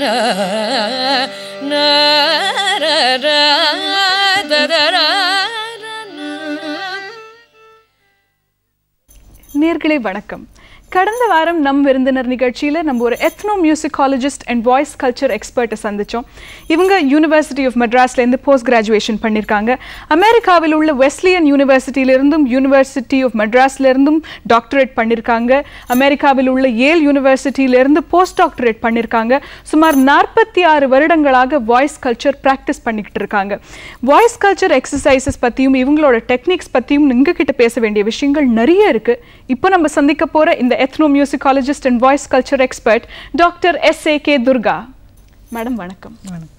நேர்களே வணக்கம் கடந்த வாரம் நம் விருந்தினர் நிகழ்ச்சியில் நம்ம ஒரு ethno musicologist and voice culture எக்ஸ்பர்ட்டை சந்தித்தோம் இவங்க யூனிவர்சிட்டி ஆஃப் மெட்ராஸ்லேருந்து போஸ்ட் கிராஜுவேஷன் பண்ணியிருக்காங்க அமெரிக்காவில் உள்ள வெஸ்லியன் யூனிவர்சிட்டியிலிருந்தும் யூனிவர்சிட்டி ஆஃப் மெட்ராஸ்லேருந்தும் டாக்டரேட் பண்ணியிருக்காங்க அமெரிக்காவில் உள்ள ஏல் யூனிவர்சிட்டியிலிருந்து போஸ்ட் டாக்டரேட் பண்ணியிருக்காங்க சுமார் நாற்பத்தி ஆறு வருடங்களாக வாய்ஸ் கல்ச்சர் ப்ராக்டிஸ் பண்ணிக்கிட்டு இருக்காங்க வாய்ஸ் கல்ச்சர் எக்ஸசைசஸ் பற்றியும் இவங்களோட டெக்னிக்ஸ் பற்றியும் உங்ககிட்ட பேச வேண்டிய விஷயங்கள் நிறைய இருக்கு இப்போ நம்ம சந்திக்க போற இந்த ethno musicologist and voice culture expert doctor S A K Durga madam வணக்கம்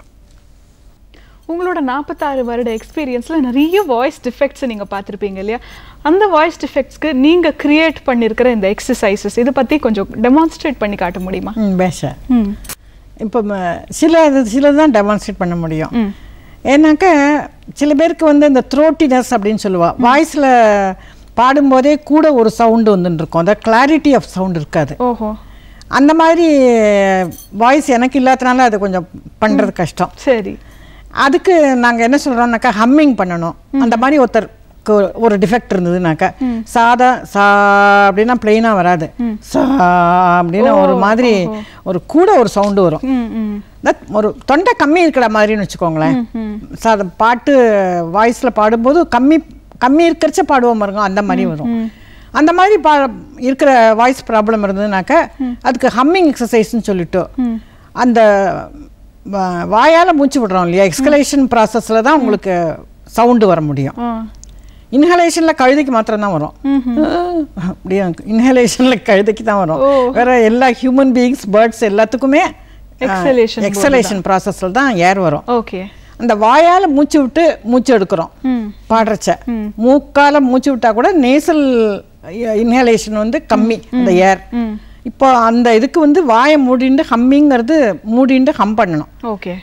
உங்களோட நாற்பத்தாறு வருட எக்ஸ்பீரியன்ஸில் நிறைய வாய்ஸ் டிஃபெக்ட்ஸை நீங்கள் பார்த்துருப்பீங்க இல்லையா அந்த வாய்ஸ் டிஃபெக்ட்ஸ்க்கு நீங்கள் கிரியேட் பண்ணியிருக்கிற இந்த எக்ஸசைசஸ் இதை பற்றி கொஞ்சம் டெமான்ஸ்ட்ரேட் பண்ணி காட்ட முடியுமா ம் பேச ம் இப்போ ம- சில இது சில தான் டெமான்ஸ்ட்ரேட் பண்ண முடியும் ஏன்னாக்கா சில பேருக்கு வந்து இந்த த்ரோட்டினஸ் அப்படின்னு சொல்லுவா வாய்ஸில் பாடும்போதே கூட ஒரு சவுண்டு வந்துட்டு இருக்கும் அந்த கிளாரிட்டி ஆஃப் சவுண்ட் இருக்காது ஓஹோ அந்த மாதிரி வாய்ஸ் எனக்கு இல்லாதனால அது கொஞ்சம் பண்ணுறது கஷ்டம் சரி அதுக்கு நாங்கள் என்ன சொல்கிறோம்னாக்கா ஹம்மிங் பண்ணணும் அந்த மாதிரி ஒருத்தருக்கு ஒரு- ஒரு டிஃபெக்ட் இருந்ததுனாக்கா சாதா சா அப்படின்னா பிளெயினாக வராது சா அப்படின்னா ஒரு மாதிரி ஒரு கூட ஒரு சவுண்டு வரும் ம் ம் that ஒரு தொண்டை கம்மி இருக்கிற மாதிரின்னு வச்சுக்கோங்களேன் சாத பாட்டு வாய்ஸில் பாடும்போது கம்மி கம்மி இருக்கிறச்ச பாடுவோம் பாருங்க அந்த மாதிரி வரும் அந்த மாதிரி பா இருக்கிற வாய்ஸ் ப்ராப்ளம் இருந்ததுனாக்கா அதுக்கு ஹம்மிங் எக்ஸசைஸ்னு சொல்லிட்டு அந்த வா- வாயால மூச்சு விடுறோம் இல்லையா எக்ஸ்கலேஷன் ப்ராசஸில் தான் உங்களுக்கு சவுண்டு வர முடியும் ஆ இன்ஹலேஷனில் கழுதைக்கு மாத்திரம் தான் வரும் அப்படியே இன்ஹலேஷனில் கழுதைக்கு தான் வரும் வேற எல்லா ஹியூமன் பீயிங்ஸ் பேர்ட்ஸ் எல்லாத்துக்குமே Exhalation போது எக்ஸலேஷன் ப்ராசஸில் தான் ஏர் வரும் ஓகே அந்த வாயால மூச்சு விட்டு மூச்சு எடுக்கிறோம் ம் பாடுறச்ச மூக்கால மூச்சு விட்டா கூட நேசல் இன்ஹலேஷன் வந்து கம்மி அந்த ஏர் ம் இப்போ அந்த இதுக்கு வந்து வாயை மூடிண்டு ஹம்மிங்கிறது மூடிண்டு ஹம் பண்ணணும் ஓகே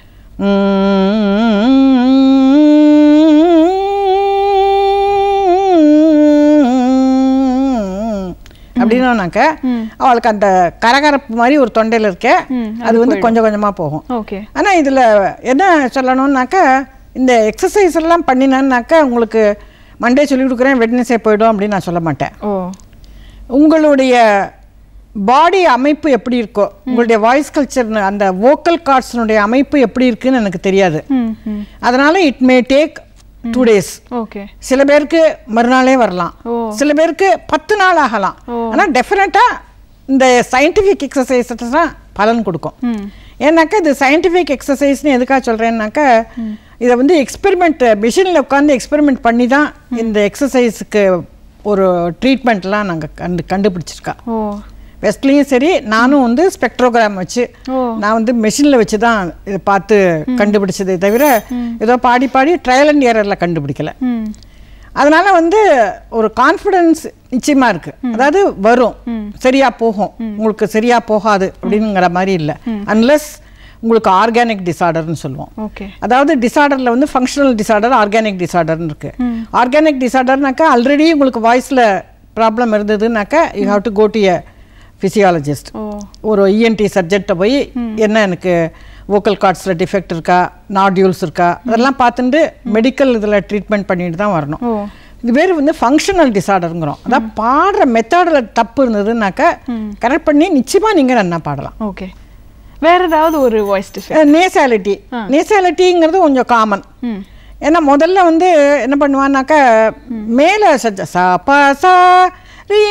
அப்படின்னாக்க அவளுக்கு அந்த கரகரப்பு மாதிரி ஒரு தொண்டையில் இருக்க அது வந்து கொஞ்சம் கொஞ்சமாக போகும் ஓகே ஆனால் இதில் என்ன சொல்லணும்னாக்கா இந்த எக்ஸசைஸ் எல்லாம் பண்ணினான்னாக்கா உங்களுக்கு மண்டே சொல்லி கொடுக்குறேன் வெட்னஸே போயிடும் அப்படின்னு நான் சொல்ல மாட்டேன் ஓ உங்களுடைய பாடி அமைப்பு எப்படி இருக்கோ உங்களுடைய வாய்ஸ் கல்ச்சர் அந்த வோக்கல் கார்ட்ஸினுடைய அமைப்பு எப்படி இருக்குன்னு எனக்கு தெரியாது ம் ம் அதனால it may take two days okay சில பேருக்கு மறுநாளே வரலாம் ஓ. சில பேருக்கு பத்து நாள் ஆகலாம் ஆனால் டெஃபினட்டாக இந்த சயின்டிஃபிக் எக்ஸசைஸ் தான் பலன் கொடுக்கும் ம் ஏன்னாக்கா இது சயின்டிஃபிக் எக்ஸசைஸ்னு எதுக்காக சொல்கிறேன்னாக்கா இதை வந்து எக்ஸ்பெரிமெண்ட் மிஷினில் உட்காந்து எக்ஸ்பெரிமெண்ட் பண்ணி தான் இந்த எக்ஸசைஸுக்கு ஒரு ட்ரீட்மெண்ட்லாம் நாங்கள் கண்டு கண்டுபிடிச்சிருக்கா ஓ வெஸ்ட்லேயும் சரி நானும் வந்து ஸ்பெக்ட்ரோகிராம் வச்சு ஓ. நான் வந்து மெஷினில் வச்சு தான் இதை பார்த்து கண்டுபிடிச்சதே தவிர ஏதோ பாடி பாடி ட்ரையல் அண்ட் ஏரரில் கண்டுபிடிக்கல ம் அதனால வந்து ஒரு கான்ஃபிடன்ஸ் நிச்சயமா இருக்கு அதாவது வரும் சரியா போகும் உங்களுக்கு சரியா போகாது அப்படிங்கிற மாதிரி இல்லை அன்லெஸ் உங்களுக்கு ஆர்கானிக் டிசார்டர்னு சொல்லுவோம் ஓகே அதாவது டிசார்டரில் வந்து ஃபங்க்ஷனல் டிசார்டர் ஆர்கானிக் டிசார்டர்னு இருக்கு ஆர்கானிக் டிசார்டர்னாக்கா ஆல்ரெடி உங்களுக்கு வாய்ஸில் ப்ராப்ளம் இருந்ததுனாக்கா you have to go to a physiologist ஓ ஒரு இஎன்டி சப்ஜெக்டை போய் என்ன எனக்கு வோக்கல் கார்ட்ஸில் டிஃபெக்ட் இருக்கா நாடியூல்ஸ் இருக்கா அதெல்லாம் பார்த்துட்டு மெடிக்கல் இதில் ட்ரீட்மெண்ட் பண்ணிட்டு தான் வரணும் ஓ இது பேர் வந்து ஃபங்க்ஷனல் டிசார்டருங்கிறோம் அதான் பாடுற மெத்தடில் தப்பு இருந்ததுனாக்கா கரெக்ட் பண்ணி நிச்சயமாக நீங்கள் நல்லா பாடலாம் ஓகே வேற ஏதாவது ஒரு வாய்ஸ் டிஃபெக்ட் நேசாலிட்டி நேசாலிட்டிங்கிறது கொஞ்சம் காமன் ம் ஏன்னா முதல்ல வந்து என்ன பண்ணுவான்னாக்கா மேலே சஜ சா ப சா ரீ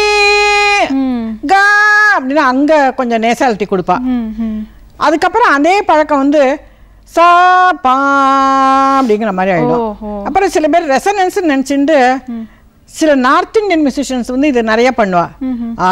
ம் கா அப்படின்னா அங்கே கொஞ்சம் நேசாலிட்டி கொடுப்பா ம் ம் அதுக்கப்புறம் அதே பழக்கம் வந்து சா பா அப்படிங்கிற மாதிரி ஆயிடும் ஓஹோ. அப்புறம் சில பேர் ரெசனன்ஸ் நினச்சிட்டு சில நார்த் இந்தியன் மியூசிஷியன்ஸ் வந்து இது நிறைய பண்ணுவா ஆ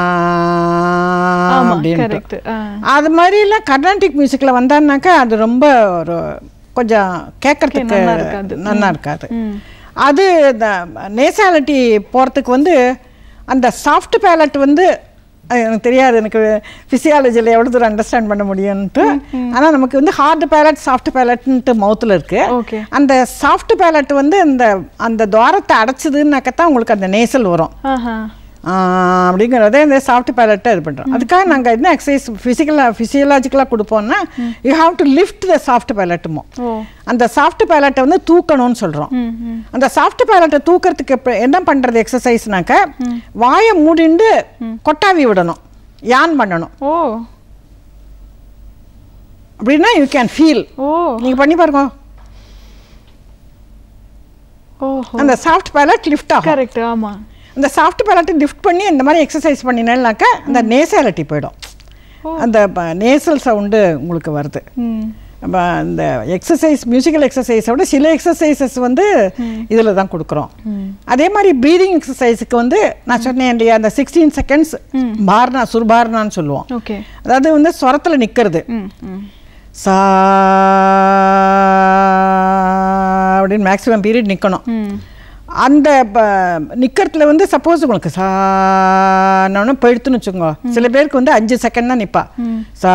ஆமா அப்படின்ட்டு கரெக்ட் அது மாதிரிலாம் கர்நாடிக் மியூசிக்கில் வந்தான்னாக்கா அது ரொம்ப ஒரு கொஞ்சம் கேட்கறதுக்கு நல்லா இருக்காது. நல்லா இருக்காது அது இந்த நேசாலிட்டி போகிறதுக்கு வந்து அந்த சாஃப்ட் பேலட் வந்து அஹ், எனக்கு தெரியாது எனக்கு ஃபிசியாலஜியில் எவ்வளோ தூரம் அண்டர்ஸ்டாண்ட் பண்ண முடியும்ன்ட்டு ஆனால் நமக்கு வந்து ஹார்ட் பேலட் சாஃப்ட் பேலட்ன்ட்டு மவுத்தில் இருக்கு ஓகே அந்த சாஃப்ட் பேலட் வந்து அந்த அந்த துவாரத்தை அடைச்சதுன்னாக்கத்தான் உங்களுக்கு அந்த நேசல் வரும் ஆஹா அப்படிங்கிறத இந்த சாஃப்ட் பேலட்டை இது பண்ணுறோம் அதுக்காக நாங்கள் என்ன எக்ஸசைஸ் ஃபிசிக்கலாக ஃபிசியலாஜிக்கலாக கொடுப்போம்னா you have to lift the soft பேலட்டுமோ ஓ அந்த சாஃப்ட் பேலட்டை வந்து தூக்கணும்னு சொல்கிறோம் ம் ம் அந்த சாஃப்ட் பேலட்டை தூக்கிறதுக்கு இப்ப என்ன பண்ணுறது எக்ஸசைஸ்னாக்க வாயை மூடிண்டு கொட்டாவி விடணும் யான் பண்ணணும் ஓ அப்படின்னா யூ கேன் ஃபீல் ஓ நீங்கள் பண்ணி பாருங்க ஓஹோ அந்த சாஃப்ட் பேலட் லிஃப்ட் ஆகும் கரெக்ட் ஆமா அந்த சாஃப்ட் பேலட்டை லிஃப்ட் பண்ணி இந்த மாதிரி எக்ஸசைஸ் பண்ணினாக்க அந்த நேசாலிட்டி போயிடும் அந்த நேசல் சவுண்டு உங்களுக்கு வருது ம் நம்ம அந்த எக்ஸசைஸ் மியூசிக்கல் எக்ஸசைஸை விட சில எக்ஸசைசஸ் வந்து இதில் தான் கொடுக்குறோம் அதே மாதிரி ப்ரீதிங் எக்ஸசைஸுக்கு வந்து நான் சொன்னேன் இல்லையா அந்த சிக்ஸ்டீன் செகண்ட்ஸ் பார்னா சுர்பார்னான்னு சொல்லுவோம் ஓகே அதாவது வந்து ஸ்வரத்தில் நிற்கிறது ம் ம் சா அப்படின்னு மேக்ஸிமம் பீரியட் நிற்கணும் ம் அந்த நிற்கிறதுல வந்து சப்போஸ் உங்களுக்கு சான்னு போயிடுத்துன்னு வச்சுக்கோங்க சில பேருக்கு வந்து அஞ்சு செகண்ட் தான் நிற்பா சா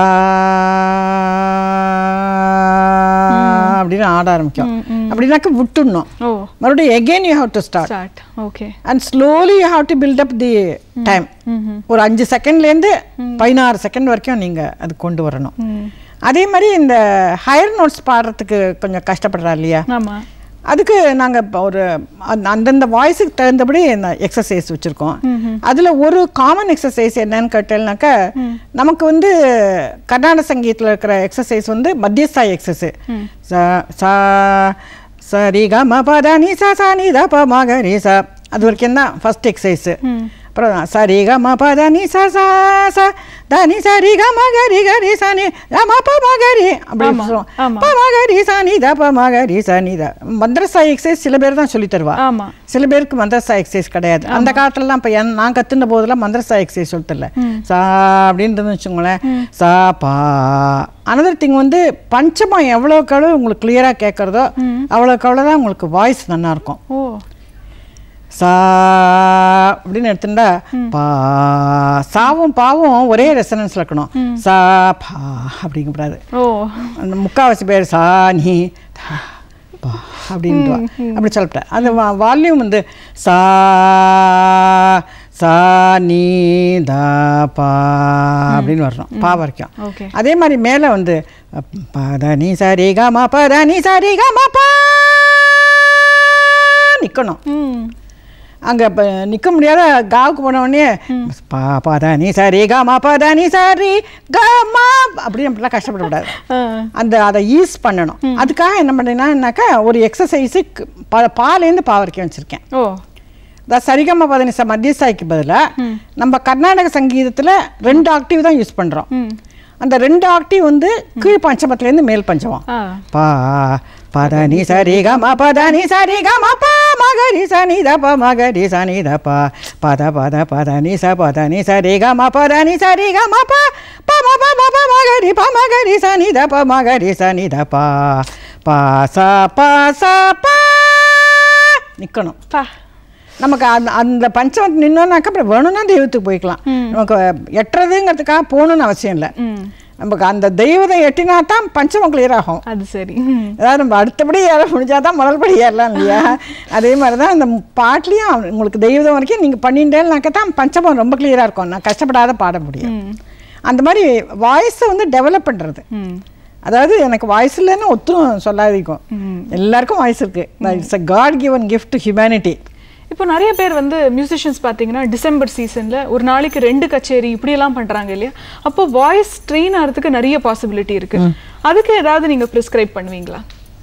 அப்படின்னு ஆட ஆரம்பிக்கும் அப்படின்னாக்க விட்டுடணும் ஓ மறுபடியும் again you have to start start okay and slowly you have to build up the time ம் ஒரு அஞ்சு செகண்ட்லேருந்து பதினாறு செகண்ட் வரைக்கும் நீங்கள் அது கொண்டு வரணும் ம் அதே மாதிரி இந்த ஹையர் நோட்ஸ் பாடுறதுக்கு கொஞ்சம் கஷ்டப்படுறா இல்லையா ஆமா அதுக்கு நாங்கள் இப்போ ஒரு அந்த- அந்தந்த வாய்ஸுக்கு தகுந்தபடி எக்ஸசைஸ் வச்சுருக்கோம் அதில் ஒரு காமன் எக்ஸசைஸ் என்னன்னு கேட்டேன்னாக்கா நமக்கு வந்து கர்நாடக சங்கீதத்தில் இருக்கிற எக்ஸசைஸ் வந்து மத்தியஸ்தாய் எக்ஸசைஸ் ச சா சரி க ம ப த நீ சா சா நீ த ப ம க ரீ சா அது வரைக்கும் தான் ஃபர்ஸ்ட் எக்ஸசைஸு அப்புறம் சரி க ம ப த நீ சா சா சா த நீ ச ரி க ம க ரி க ரி சா நீ த ம ப ம க ரி அப்படி ஆமா, சொல்லுவோம் ஆமா. ப ம க ரி சா நீ த ப ம க ரி சா நீ த மந்திரசாய் எக்ஸசைஸ் சில பேர் தான் சொல்லி தருவா ஆமா சில பேருக்கு மந்திரசாய் எக்ஸசைஸ் கிடையாது அந்த காலத்துலலாம் இப்போ என் நான் கற்றுன போதெல்லாம் மந்திரசாய் எக்ஸசைஸ் சொல்லி தரல சா அப்படின்றது வச்சுக்கோங்களேன் சா பா அனதர் திங் வந்து பஞ்சமம் எவ்வளோக்கு எவ்வளோ உங்களுக்கு கிளியராக கேட்குறதோ அவ்வளோக்கு அவ்வளோ தான் உங்களுக்கு வாய்ஸ் நல்லா இருக்கும் ஓ சா அப்படின்னு எடுத்துட்டா பா சாவும் பாவும் ஒரே ரெசனன்ஸ்ல இருக்கணும் சா பா அப்படிங்கக்கூடாது ஓ அந்த முக்காவாசி பேர் சா நீ தா, பா அப்படின்ட்டு அப்படி சொல்லப்பட்டேன் அந்த வால்யூம் வந்து சா சா நீ தா பா அப்படின்னு வரணும் பா வரைக்கும் ஓகே அதே மாதிரி மேலே வந்து பத நீ சரி க ம பத நீ சரி க ம பா நிற்கணும் ம் அங்கே இப்போ நிற்க முடியாத காவுக்கு போன உடனே பா பத நீ சரி க ம பத நீ சரி க ம அப்படி அப்படிலாம் கஷ்டப்படக்கூடாது ஆ அந்த அதை ஈஸ் பண்ணணும் அதுக்காக என்ன பண்ணேன்னாக்கா ஒரு எக்ஸசைஸுக்கு பா பாலேருந்து பா வரைக்கும் வச்சுருக்கேன் ஓ இந்த சரிகம பதனிச மத்தியஸ்தாய்க்கு பதிலாக நம்ம கர்நாடக சங்கீதத்தில் ரெண்டு ஆக்டிவ் தான் யூஸ் பண்ணுறோம் ம் அந்த ரெண்டு ஆக்டிவ் வந்து கீழ் பஞ்சமத்துலேருந்து மேல் பஞ்சமம் ஆ பா பத நீ சரி க ம பத நீ சரி க ம ப மகரி ச நீ த ப மகரி ச நீ த ப பத பத பத நீ ச பத நீ சரி க ம பத நீ சரி க ம ப ப ம ப ம ப மகரி ப மகரி ச நீ த ப மகரி ச நீ த ப ப ச ப ச ப நிற்கணும் பா நமக்கு அந்த அந்த பஞ்சமத்து நின்னோம்னாக்கா அப்புறம் வேணும்னா தெய்வத்துக்கு போய்க்கலாம் நமக்கு எட்டுறதுங்கிறதுக்காக போகணும்னு அவசியம் இல்லை ம் நமக்கு அந்த தெய்வத்தை எட்டினா தான் பஞ்சமம் கிளியர் ஆகும் அது சரி ம் அதாவது நம்ம அடுத்தபடி ஏற முடிஞ்சால் தான் முதல் படி ஏறலாம் இல்லையா அதே மாதிரி தான் அந்த பாட்லேயும் உங்களுக்கு தெய்வம் வரைக்கும் நீங்கள் பண்ணிட்டேன்னாக்க தான் பஞ்சமம் ரொம்ப கிளியராக இருக்கும் நான் கஷ்டப்படாத பாட முடியும் ம் அந்த மாதிரி வாய்ஸை வந்து டெவலப் பண்ணுறது ம் அதாவது எனக்கு வாய்ஸ் இல்லைன்னு ஒத்துரும் சொல்லாதீங்க ம் எல்லாருக்கும் வாய்ஸ் இருக்குது it's a God given gift to humanity இப்போ நிறைய பேர் வந்து மியூசிஷியன்ஸ் பார்த்தீங்கன்னா டிசம்பர் சீசனில் ஒரு நாளைக்கு ரெண்டு கச்சேரி இப்படியெல்லாம் பண்ணுறாங்க இல்லையா அப்போ வாய்ஸ் ட்ரெயின் ஆகிறதுக்கு நிறைய பாசிபிலிட்டி இருக்கு அதுக்கு ஏதாவது நீங்கள் ப்ரிஸ்கிரைப் பண்ணுவீங்களா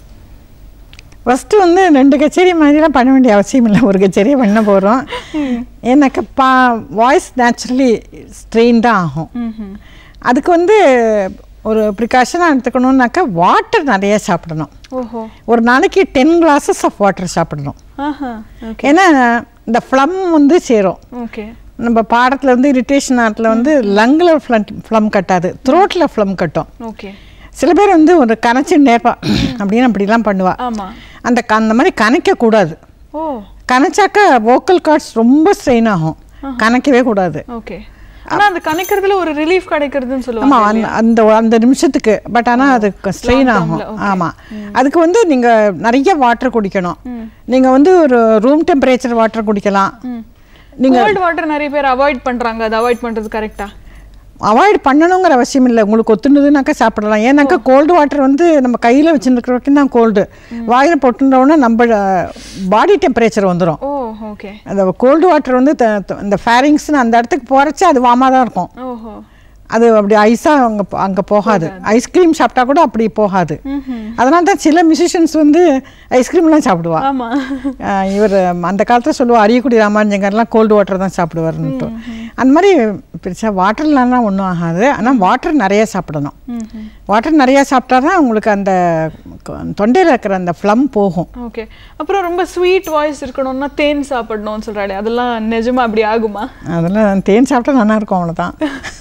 ஃபஸ்ட்டு வந்து ரெண்டு கச்சேரி மாதிரிலாம் பண்ண வேண்டிய அவசியம் இல்லை ஒரு கச்சேரியை பண்ண போகிறோம் எனக்கு பா வாய்ஸ் நேச்சுரலி ஸ்ட்ரெயின் தான் ஆகும் ம் அதுக்கு வந்து ஒரு ப்ரிகாஷனாக எடுத்துக்கணுன்னாக்கா வாட்டர் நிறைய சாப்பிடணும் ஓஹோ ஒரு நாளைக்கு டென் கிளாஸஸ் ஆஃப் வாட்டர் சாப்பிடணும் ஆஹா ஓகே ஏன்னா இந்த ஃப்ளம் வந்து சேரும் ஓகே நம்ம பாடத்தில் வந்து இரிட்டேஷன் ஆட்டில் வந்து லங்கில் ஃப்ளம் ஃப்ளம் கட்டாது த்ரோட்டில் ஃப்ளம் கட்டும் ஓகே சில பேர் வந்து ஒரு கனைச்சி நேர்ப்பா அப்படின்னு அப்படிலாம் பண்ணுவா ஆமா அந்த க- அந்த மாதிரி கனைக்கக்கூடாது ஓ கனைச்சாக்கா வோக்கல் கார்ட்ஸ் ரொம்ப ஸ்ட்ரெயின் ஆகும் கனைக்கவே கூடாது ஓகே ஆனா அந்த கணக்கிறதுல ஒரு ரிலீஃப் கிடைக்கிறதுன்னு ஆமாம் சொல்லுவாங்க அந்த அந்த அந்த நிமிஷத்துக்கு பட் ஆனால் அது ஸ்ட்ரெயின் Long ஆகும் termல, okay. ஆமாம் அதுக்கு வந்து நீங்கள் நிறைய வாட்டர் குடிக்கணும் நீங்கள் வந்து ஒரு ரூம் டெம்பரேச்சர் வாட்டர் குடிக்கலாம் கோல்ட் வாட்டர் நிறைய பேர் அவாய்ட் பண்றாங்க அதை அவாய்ட் பண்றது கரெக்டா அவாய்ட் பண்ணணுங்கிற அவசியம் இல்லை உங்களுக்கு ஒத்துனதுனாக்கா சாப்பிடலாம் ஏன்னாக்கா கோல்டு வாட்டர் வந்து நம்ம கையில் வச்சுருக்கிற வரைக்கும் தான் கோல்டு வாயில் போட்டுட்டோன்னா நம்ம பாடி டெம்பரேச்சர் வந்துடும் ஓ ஓகே அந்த கோல்டு வாட்டர் வந்து த- த- இந்த ஃபேரிங்ஸ்னு அந்த இடத்துக்கு போகிறச்சு அது வாமாக தான் இருக்கும் ஓஹோ அது அப்படி ஐஸாக அங்கே அங்கே போகாது ஐஸ்கிரீம் சாப்பிட்டா கூட அப்படி போகாது அதனால தான் சில மியூசிஷியன்ஸ் வந்து ஐஸ்கிரீம்லாம் சாப்பிடுவா ஆமா ஆஹ் இவர் அந்த காலத்தில் சொல்லுவா அரியக்குடி ராமானுஜங்கர்லாம் கோல்டு வாட்டர் தான் சாப்பிடுவாருன்ட்டு அந்த மாதிரி பெருசாக வாட்டர்லாம் ஒன்றும் ஆகாது ஆனால் வாட்டர் நிறைய சாப்பிடணும் வாட்டர் நிறைய சாப்பிட்டா தான் உங்களுக்கு அந்த தொண்டையில் இருக்கிற அந்த ஃப்ளம் போகும் ஓகே அப்புறம் ரொம்ப ஸ்வீட் வாய்ஸ் இருக்கணும்னா தேன் சாப்பிடணும்னு சொல்றாளே அதெல்லாம் நிஜமா அப்படி ஆகுமா அதெல்லாம் தேன் சாப்பிட்டா நல்லா இருக்கும் அவ்வளோதான்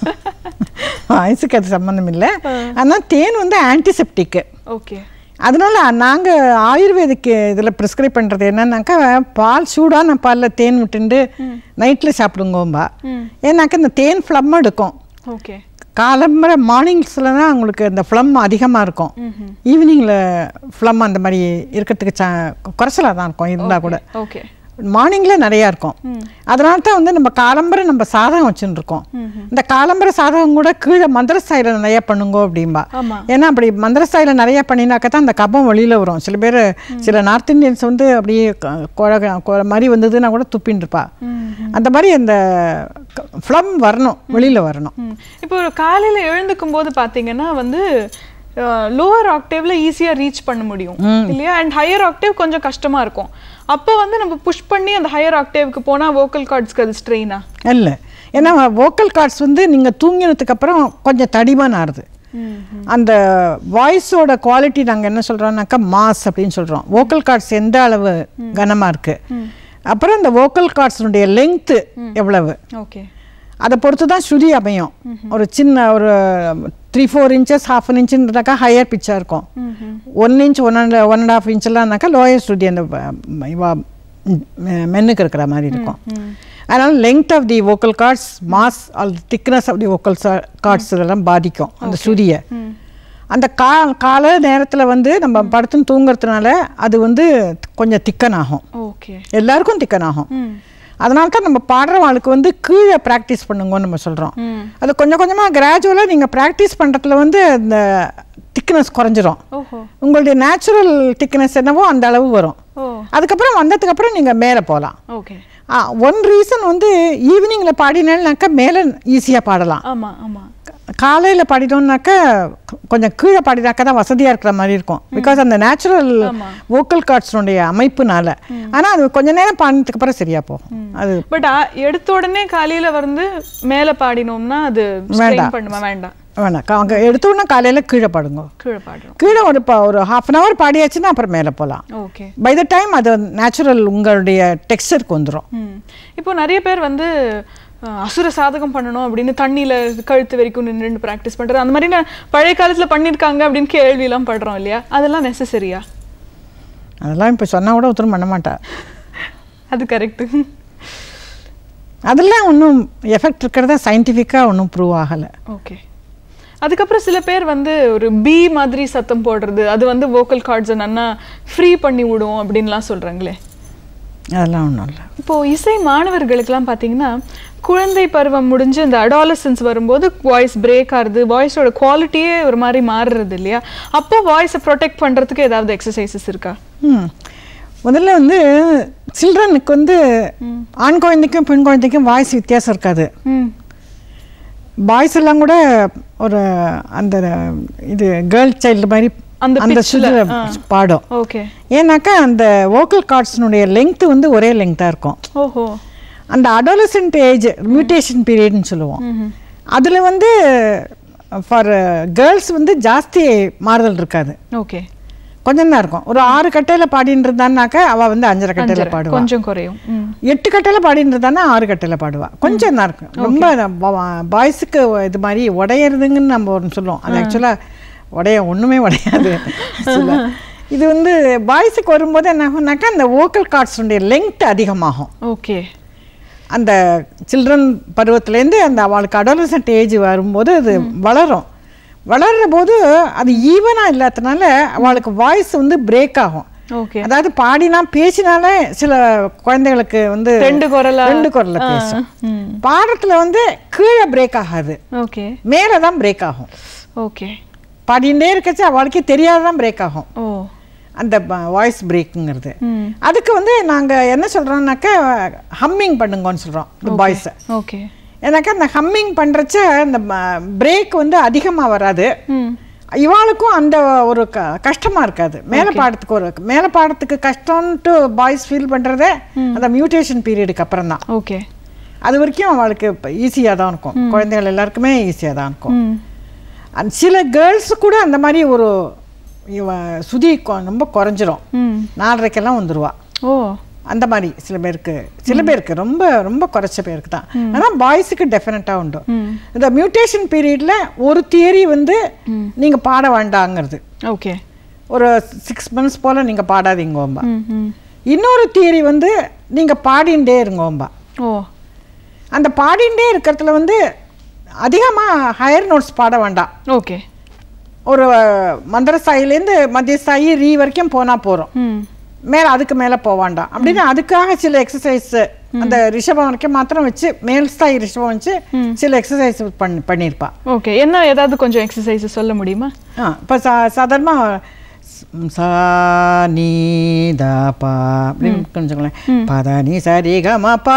வயசுக்கு அது சம்மந்தம் இல்லை ஆனால் தேன் வந்து ஆன்டிசெப்டிக்கு ஓகே அதனால நாங்கள் ஆயுர்வேதிக்கு இதில் ப்ரிஸ்கிரைப் பண்ணுறது என்னன்னாக்கா பால் சூடான பாலில் தேன் விட்டுண்டு நைட்டில் சாப்பிடுங்கோம்பா ஏன்னாக்கா இந்த தேன் ஃப்ளம் எடுக்கும் ஓகே காலம்பரை மார்னிங்ஸில் தான் உங்களுக்கு இந்த ஃப்ளம் அதிகமாக இருக்கும் ஈவினிங்கில் ஃப்ளம் அந்த மாதிரி இருக்கிறதுக்கு சா குறைச்சலாக தான் இருக்கும் இருந்தால் கூட ஓகே மார்னிங்கில் நிறையா இருக்கும் அதனால தான் வந்து நம்ம காலம்பரை நம்ம சாதம் வச்சுன்னு இருக்கோம் இந்த காலம்பரை சாதம் கூட கீழே மந்திரஸ்தாயில் நிறையா பண்ணுங்கோ அப்படிம்பா ஆமா ஏன்னா அப்படி மந்திரஸ்தாயில் நிறைய பண்ணினாக்கா தான் அந்த கபம் வெளியில் வரும் சில பேர் சில நார்த் இந்தியன்ஸ் வந்து அப்படியே க- குழக குழ- மாதிரி வந்ததுன்னா கூட துப்பின்னு இருப்பா அந்த மாதிரி அந்த ஃப்ளம் வரணும் வெளியில் வரணும் ம். இப்போ ஒரு காலையில எழுந்துக்கும் போது பாத்தீங்கன்னா வந்து லோவர் ஆக்டேவ்ல ஈஸியா ரீச் பண்ண முடியும் இல்லையா அண்ட் ஹையர் ஆக்டேவ் கொஞ்சம் கஷ்டமா இருக்கும் அப்போ வந்து நம்ம புஷ் பண்ணி அந்த ஹையர் ஆக்டேவுக்கு போனா வோக்கல் கார்ட்ஸ்க்கு அது ஸ்ட்ரெயினா இல்லை ஏன்னா வோக்கல் கார்ட்ஸ் வந்து நீங்கள் தூங்கினதுக்கு அப்புறம் கொஞ்சம் தடிமன் ஆறுது அந்த வாய்ஸோட குவாலிட்டி நாங்கள் என்ன சொல்கிறோம்னாக்கா மாஸ் அப்படின்னு சொல்கிறோம் வோக்கல் கார்ட்ஸ் எந்த அளவு கனமாக இருக்குது அப்புறம் இந்த வோக்கல் கார்ட்ஸினுடைய லெங்க்த்து எவ்வளவு ஓகே அதை பொறுத்து தான் ஸ்ருதி அமையும் ஒரு சின்ன ஒரு three four inches half an இன்ச்சுன்றதாக்கா ஹையர் பிச்சாக இருக்கும் one inch one and one and half இன்ச்லாம்னாக்கா லோயர் ஸ்ருதி அந்த ப- இவா மெ- மென்னுக்கு இருக்கிற மாதிரி இருக்கும் அதனால் length of the vocal cords mass all thickness of the vocal cords இதெல்லாம் பாதிக்கும் அந்த ஸ்ருதியை அந்த கா கால நேரத்தில் வந்து நம்ம படுத்துன்னு தூங்குறதுனால அது வந்து கொஞ்சம் திக்கன் ஆகும் ஓகே எல்லாருக்கும் திக்கன் ஆகும் அதனால தான் நம்ம பாடுறவங்களுக்கு வந்து கீழே ப்ராக்டிஸ் பண்ணுங்கன்னு நம்ம சொல்கிறோம் அது கொஞ்சம் கொஞ்சமாக கிராஜுவலாக நீங்கள் ப்ராக்டிஸ் பண்ணுறதுல வந்து அந்த திக்னஸ் குறைஞ்சிரும் ஓஹோ உங்களுடைய நேச்சுரல் திக்னஸ் என்னவோ அந்த அளவு வரும் ஓ அதுக்கப்புறம் வந்ததுக்கப்புறம் நீங்கள் மேலே போகலாம் ஓகே ஒன் ரீசன் வந்து ஈவினிங்கில் பாடினால்னாக்கா மேலே ஈஸியாக பாடலாம் ஆமா ஆமா காலையில் பாடிட்டோம்னாக்கா கொஞ்சம் கீழே பாடினாக்கா தான் வசதியாக இருக்கிற மாதிரி இருக்கும் பிகாஸ் அந்த நேச்சுரல் ஆமா. வோக்கல் கார்ட்ஸுடைய அமைப்புனால ஆனால் அது கொஞ்ச நேரம் பாடினதுக்கு அப்புறம் சரியாக போகும் அது பட் எடுத்த உடனே காலையில வந்து மேல பாடினோம்னா அது ஸ்ட்ரெயின் பண்ணுமா வேண்டாம் வேணாம் கா- அங்க எடுத்த உடனே காலையில் கீழே பாடுங்க கீழே பாடுறோம் கீழே ஒரு ப ஒரு ஹாஃப் அன் ஹவர் பாடியாச்சுன்னா அப்புறம் மேலே போகலாம் ஓகே பை த டைம் அது நேச்சுரல் உங்களுடைய டெக்ஸ்டருக்கு வந்துடும் ம். இப்போ நிறைய பேர் வந்து அஹ், அசுர சாதகம் பண்ணணும் அப்படின்னு தண்ணியில கழுத்து வரைக்கும் நின்று ப்ராக்டிஸ் பண்றது அந்த மாதிரி நான் பழைய காலத்துல பண்ணிருக்காங்க அப்படின்னு கேள்வியெல்லாம் படுறோம் இல்லையா அதெல்லாம் நெசசரியா அதெல்லாம் இப்போ சொன்னால் கூட ஒருத்தரும் பண்ண மாட்டா அது கரெக்ட் அதெல்லாம் ஒன்றும் எஃபெக்ட் இருக்கிறதா சயின்டிஃபிக்காக ஒன்றும் ப்ரூவ் ஆகலை ஓகே அதுக்கப்புறம் சில பேர் வந்து ஒரு பி மாதிரி சத்தம் போடுறது அது வந்து வோக்கல் கார்ட்ஸை நல்லா ஃப்ரீ பண்ணி விடும் அப்படின்லாம் சொல்றாங்களே அதெல்லாம் ஒன்றும் இல்லை இப்போ இசை மாணவர்களுக்கெல்லாம் பார்த்தீங்கன்னா குழந்தை பருவம் முடிஞ்சு இந்த அடாலசன்ஸ் வரும்போது வாய்ஸ் பிரேக் ஆகுது வாய்ஸோட குவாலிட்டியே ஒரு மாதிரி மாறுறது இல்லையா அப்போ வாய்ஸை ப்ரொடெக்ட் பண்ணுறதுக்கு ஏதாவது எக்ஸசைசஸ் இருக்கா ம் முதல்ல வந்து சில்ட்ரனுக்கு வந்து ஆண் குழந்தைக்கும் பெண் குழந்தைக்கும் வாய்ஸ் வித்தியாசம் இருக்காது ம் பாய்ஸ் எல்லாம் கூட ஒரு அந்த இது கேர்ள் சைல்டு மாதிரி அந்த அந்த pitchல, சுதில் ஆ. பாடும் ஓகே ஏன்னாக்கா அந்த வோக்கல் கார்ட்ஸினுடைய லெங்த் வந்து ஒரே லெங்க்தாக இருக்கும் ஓஹோ அந்த அடோலசன்ட் ஏஜ் மியூட்டேஷன் பீரியட்னு சொல்லுவோம் அதில் வந்து ஃபார் கேர்ள்ஸ் வந்து ஜாஸ்தி மாறுதல் இருக்காது ஓகே கொஞ்சம் தான் இருக்கும் ஒரு ஆறு கட்டையில் பாடின்னு இருந்தான்னாக்கா அவள் வந்து அஞ்சரை கட்டையில் பாடுவா கொஞ்சம் குறையும் ம் எட்டு கட்டையில் பாடின்னு இருந்தானா ஆறு கட்டையில் பாடுவா கொஞ்சம் தான் இருக்கும் ரொம்ப பாய்ஸுக்கு இது மாதிரி உடையிறதுங்கன்னு நம்ம ஒன்று சொல்லுவோம் அது ஆக்சுவலாக உடைய ஒன்றுமே உடையாது actually. இது வந்து பாய்ஸுக்கு வரும்போது என்ன ஆகும்னாக்கா அந்த வோக்கல் கார்ட்ஸுடைய லெங்த் அதிகமாகும் ஓகே அந்த சில்ட்ரன் பருவத்துலேருந்து அந்த அவளுக்கு அடோலசன்ட் ஏஜ் வரும்போது அது வளரும் வளர்ற போது அது ஈவனாக இல்லாதனால அவளுக்கு வாய்ஸ் வந்து பிரேக் ஆகும் ஓகே அதாவது பாடினா பேசினாலே சில குழந்தைகளுக்கு வந்து ரெண்டு குரலா ரெண்டு குரல்ல பேசும் ம் பாடத்துல வந்து கீழே பிரேக் ஆகாது ஓகே மேலே தான் பிரேக் ஆகும் ஓகே பாடிண்டே இருக்கச்சு அவளுக்கே தெரியாதான் பிரேக் ஆகும் ஓ அந்த வாய்ஸ் பிரேக்குங்கிறது ம் அதுக்கு வந்து நாங்க என்ன சொல்றோம்னாக்கா ஹம்மிங் பண்ணுங்கன்னு சொல்றோம் இந்த பாய்ஸை ஓகே ஏன்னாக்கா அந்த ஹம்மிங் பண்றச்ச அந்த பிரேக் வந்து அதிகமா வராது ம் இவாளுக்கும் அந்த ஒரு க கஷ்டமா இருக்காது மேலே பாடத்துக்கு ஒரு மேலே பாடத்துக்கு கஷ்டம்ட்டு பாய்ஸ் ஃபீல் பண்றதே அந்த மியூட்டேஷன் பீரியடுக்கு அப்புறம் தான் ஓகே அது வரைக்கும் அவளுக்கு ஈஸியாக தான் இருக்கும் குழந்தைகள் எல்லாருக்குமே ஈஸியாக தான் இருக்கும் ம் அந்த சில கேர்ள்ஸ் கூட அந்த மாதிரி ஒரு இவ சுதி கொ- ரொம்ப குறைஞ்சிரும் ம் நாலரைக்கெல்லாம் வந்துருவா ஓ அந்த மாதிரி சில பேருக்கு சில பேருக்கு ரொம்ப ரொம்ப குறைச்ச பேருக்கு தான் ஆனால் பாய்ஸுக்கு டெஃபினட்டாக உண்டு ம் இந்த மியூட்டேஷன் பீரியடில் ஒரு தியரி வந்து நீங்கள் பாட வேண்டாங்கிறது ஓகே ஒரு சிக்ஸ் மந்த்ஸ் போல் நீங்கள் பாடாதீங்கோம்பா ம் ம் இன்னொரு தியரி வந்து நீங்கள் பாடிண்டே இருங்கோம்பா ஓ அந்த பாடிண்டே இருக்கிறதுல வந்து அதிகமாக ஹையர் நோட்ஸ் பாட வேண்டாம் ஓகே ஒரு மந்திர ஸ்தாயிலேருந்து மத்திய ஸ்தாயி ரீ வரைக்கும் போனால் போகிறோம் ம் மேலே அதுக்கு மேலே போக வேண்டாம் அப்படின்னு அதுக்காக சில எக்ஸசைஸ் அந்த ரிஷபம் வரைக்கும் மாத்திரம் வச்சு மேல் ஸ்தாயி ரிஷபம் வச்சு சில எக்ஸசைஸ் பண்ணி பண்ணியிருப்பா ஓகே என்ன ஏதாவது கொஞ்சம் எக்ஸசைஸ் சொல்ல முடியுமா ஆ இப்போ சா சாதாரணமாக சா நீ த பா அப்படின்னு கொஞ்சங்களேன் பத நீ சரி க ம பா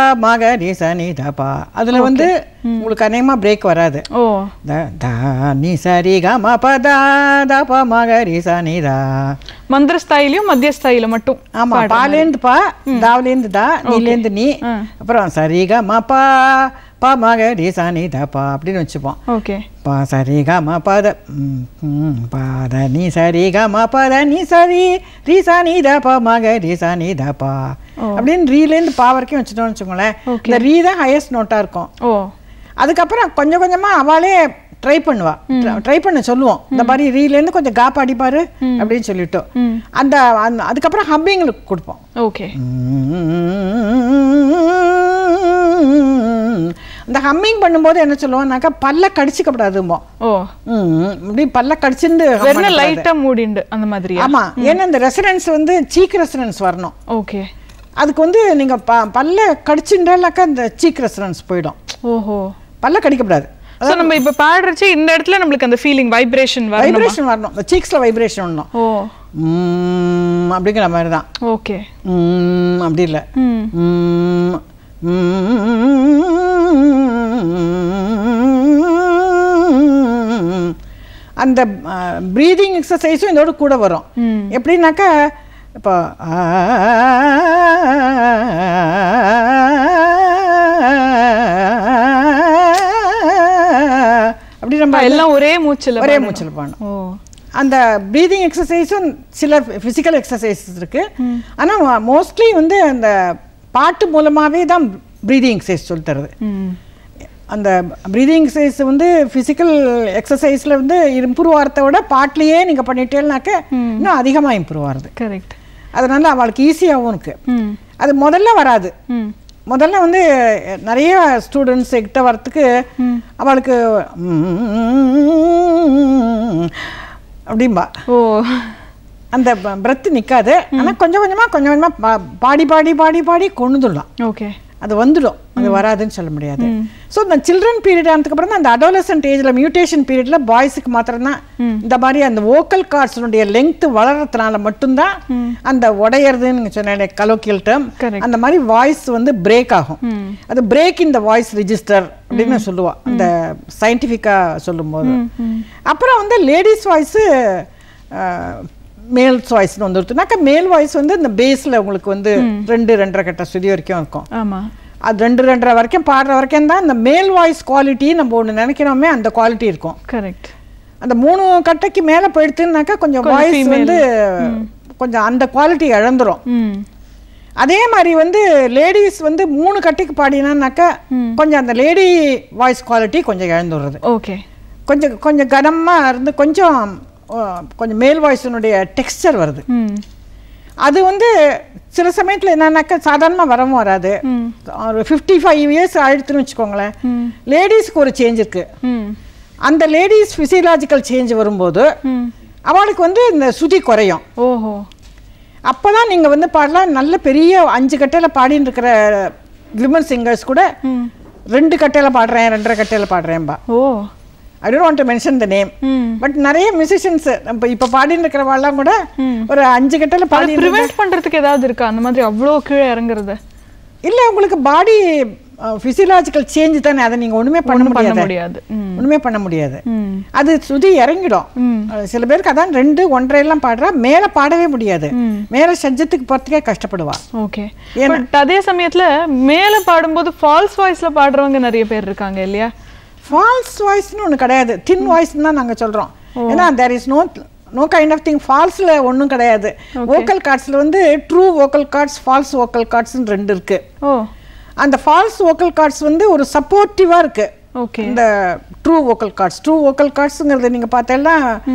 மக நீ ச நீ த பா அதில் வந்து உங்களுக்கு அநேகமாக பிரேக் வராது ஓ த த நீ சரி க ம ப த த ப மக நீ ச நீ தா மந்திர ஸ்தாயிலையும் மத்திய ஸ்தாயில மட்டும் ஆமா பாலேந்து பா தாவ்லேந்து தா நீலேந்து நீ ஆ. அப்புறம் சரிக ம பா பா மக ரீ சா நீ த பா அப்படின்னு வச்சுப்போம் ஓகே பா சரி க ம பத ம், ம், பாத நீ சரி க ம பத நீ சரி ரீ சா நீ த பா மக ரீ சா நீ த பா அப்படின்னு ரீலேருந்து பா வரைக்கும் வச்சுட்டோம்னு வச்சுக்கோங்களேன் இந்த ரீ தான் ஹையஸ்ட் நோட்டாக இருக்கும் ஓ அதுக்கப்புறம் கொஞ்சம் கொஞ்சமா அவளே ட்ரை பண்ணுவா ட்ரை பண்ண சொல்லுவோம் இந்த மாதிரி ரீலேருந்து கொஞ்சம் காப் அடிப்பாரு அப்படின்னு சொல்லிட்டோம் அந்த அந்த- அதுக்கப்புறம் ஹம்மிங்களுக்கு கொடுப்போம் ஓகே அந்த ஹம்மிங் பண்ணும்போது என்ன சொல்லுவோம்னாக்கா பல்ல கடிச்சிக்கப்படாதுமோ ஓ இப்படி பல்ல கடிச்சிருந்து hum வெறும் பண்ணக்கூடாது. லைட்டா மூடிண்டு அந்த மாதிரியா ஆமா ஏன்னா இந்த ரெசனன்ஸ் வந்து சீக் ரெசனன்ஸ் வரணும் ஓகே அதுக்கு வந்து நீங்க ப பல்ல கடிச்சுட்டாக்கா இந்த சீக் ரெசனன்ஸ் போயிடும் ஓஹோ பல்ல கடிக்கப்படாது சோ நம்ம இப்ப பாடுறச்சு இந்த இடத்துல நம்மளுக்கு அந்த ஃபீலிங் வைப்ரேஷன் வரணும் வைப்ரேஷன் வரணும் இந்த சீக்ஸ்ல வைப்ரேஷன் வரணும் ஓ ம், அப்படிங்கிற மாதிரி தான் ஓகே ம், அப்படி இல்லை ம் அந்த ப்ரீதிங் எக்ஸசைஸும் இதோட கூட வரும் ம். எப்படின்னாக்கா இப்போ அப்படி நம்ம எல்லாம் ஒரே மூச்சுல ஒரே பாடணும். மூச்சில் பாடணும் ஓ அந்த ப்ரீதிங் எக்ஸசைஸும் சில ஃபிசிக்கல் எக்ஸசைசஸ் இருக்கு ஆனால் மோஸ்ட்லி வந்து அந்த பாட்டு மூலமாகவே தான் ப்ரீதிங் எக்ஸசைஸ் சொல்லி தருது ம் அந்த ப்ரீதிங் எக்ஸசைஸ் வந்து ஃபிசிக்கல் எக்ஸசைஸில் வந்து இம்ப்ரூவ் ஆகிறத விட பாட்லேயே நீங்கள் பண்ணிட்டேன்னாக்க இன்னும் அதிகமாக இம்ப்ரூவ் ஆகுது கரெக்ட் அதனால அவளுக்கு ஈஸியாகவும் இருக்கு ம் அது முதல்ல வராது ம் முதல்ல வந்து நிறைய ஸ்டூடெண்ட்ஸ் கிட்ட வரத்துக்கு அவளுக்கு அப்படிம்பா ஓ அந்த பிரெத் நிற்காது ஆனால் கொஞ்சம் கொஞ்சமாக கொஞ்சம் கொஞ்சமாக பாடி பாடி பாடி பாடி கொண்டுடலாம் ஓகே அது வந்துடும் அது வராதுன்னு சொல்ல முடியாது ஸோ இந்த சில்ட்ரன் பீரியட் ஆனதுக்கப்புறம் தான் அந்த அடோலசன்ட் ஏஜில் மியூட்டேஷன் பீரியடில் பாய்ஸுக்கு மாத்திரம்தான் இந்த மாதிரி அந்த வோக்கல் கார்ட்ஸுடைய லெங்த் வளர்றதுனால மட்டும்தான் அந்த உடையறதுன்னு சொன்னேன் கலோக்கியல் டேர்ம் Correct. அந்த மாதிரி வாய்ஸ் வந்து பிரேக் ஆகும் ம் அது break in the voice register அப்படின்னு சொல்லுவா அந்த சயின்டிஃபிக்காக சொல்லும்போது அப்புறம் வந்து லேடிஸ் வாய்ஸு மேல் வாய்ஸ்னு வந்துருத்துனாக்கா மேல் வாய்ஸ் வந்து இந்த பேஸில் உங்களுக்கு வந்து ரெண்டு ரெண்டரை கட்ட சுதி வரைக்கும் இருக்கும் ஆமா அது ரெண்டு ரெண்டரை வரைக்கும் பாடுற வரைக்கும் தான் இந்த மேல் வாய்ஸ் குவாலிட்டி நம்ம ஒன்று நினைக்கிறோமே அந்த குவாலிட்டி இருக்கும் கரெக்ட் அந்த மூணு கட்டைக்கு மேலே போயிடுத்துனாக்கா கொஞ்சம் கொஞ்சம் வாய்ஸ் female. வந்து கொஞ்சம் அந்த குவாலிட்டி இழந்துரும் ம் அதே மாதிரி வந்து லேடிஸ் வந்து மூணு கட்டிக்கு பாடினான்னாக்கா கொஞ்சம் அந்த லேடி வாய்ஸ் குவாலிட்டி கொஞ்சம் இழந்துடுறது ஓகே கொஞ்சம் கொஞ்சம் கனமாக இருந்து கொஞ்சம் ஆ, கொஞ்சம் மேல் வாய்ஸினுடைய டெக்ஸ்டர் வருது ம் அது வந்து சில சமயத்தில் என்னன்னாக்கா சாதாரணமாக வரவும் வராது ம் ஒரு ஃபிஃப்டி ஃபைவ் இயர்ஸ் ஆயிடுத்துன்னு வச்சுக்கோங்களேன் ம் லேடிஸ்க்கு ஒரு சேஞ்ச் இருக்கு ம் அந்த லேடிஸ் ஃபிசியலாஜிக்கல் சேஞ்ச் வரும்போது ம் அவளுக்கு வந்து இந்த சுதி குறையும் ஓஹோ அப்பதான் நீங்க வந்து பாடலாம் நல்ல பெரிய அஞ்சு கட்டையில பாடின்னு இருக்கிற விமன் சிங்கர்ஸ் கூட ரெண்டு கட்டையில பாடுறேன் ரெண்டரை கட்டையில பாடுறேன்பா oh I don't want to mention the name ம் பட் நிறைய மியூசிஷியன்ஸ் இப்போ இப்போ பாடின்னு இருக்கிறவாள்லாம் கூட ஒரு அஞ்சு கட்டையில அதை பாடி ப்ரிவென்ட் பண்றதுக்கு ஏதாவது இருக்கா அந்த மாதிரி அவ்வளோ கீழே இறங்குறது இல்ல உங்களுக்கு பாடி ஃபிசியலாஜிக்கல் சேஞ்ச் தானே அதை நீங்க ஒண்ணுமே பண்ண ஒண்ணும் பண்ண முடியாது முடியாது ம் ஒண்ணுமே பண்ண முடியாது ம் அது சுதி இறங்கிடும் ம். அஹ் சில பேருக்கு அதான் ரெண்டு ஒன்றரை எல்லாம் பாடுறா மேல பாடவே முடியாது மேல சஜ்ஜத்துக்கு போறதுக்கே கஷ்டப்படுவா ஓகே பட் அதே சமயத்துல மேல பாடும்போது ஃபால்ஸ் வாய்ஸ்ல பாடுறவங்க நிறைய பேர் இருக்காங்க இல்லையா ஃபால்ஸ் வாய்ஸ்னு ஒண்ணு கிடையாது தின் வாய்ஸ் தான் நாங்க சொல்றோம் ஏன்னா there is no no kind of thing ஃபால்ஸ்ல ஒண்ணும் கிடையாது வோக்கல் கார்ட்ஸ்ல வந்து true vocal cords false vocal கார்ட்ஸ்னு ரெண்டு இருக்கு ஓ அந்த ஃபால்ஸ் வோக்கல் கார்ட்ஸ் வந்து ஒரு சப்போர்ட்டிவா இருக்கு ஓகே இந்த true vocal cords true vocal கார்ட்ஸுங்கிறது நீங்க பார்த்தேன்னா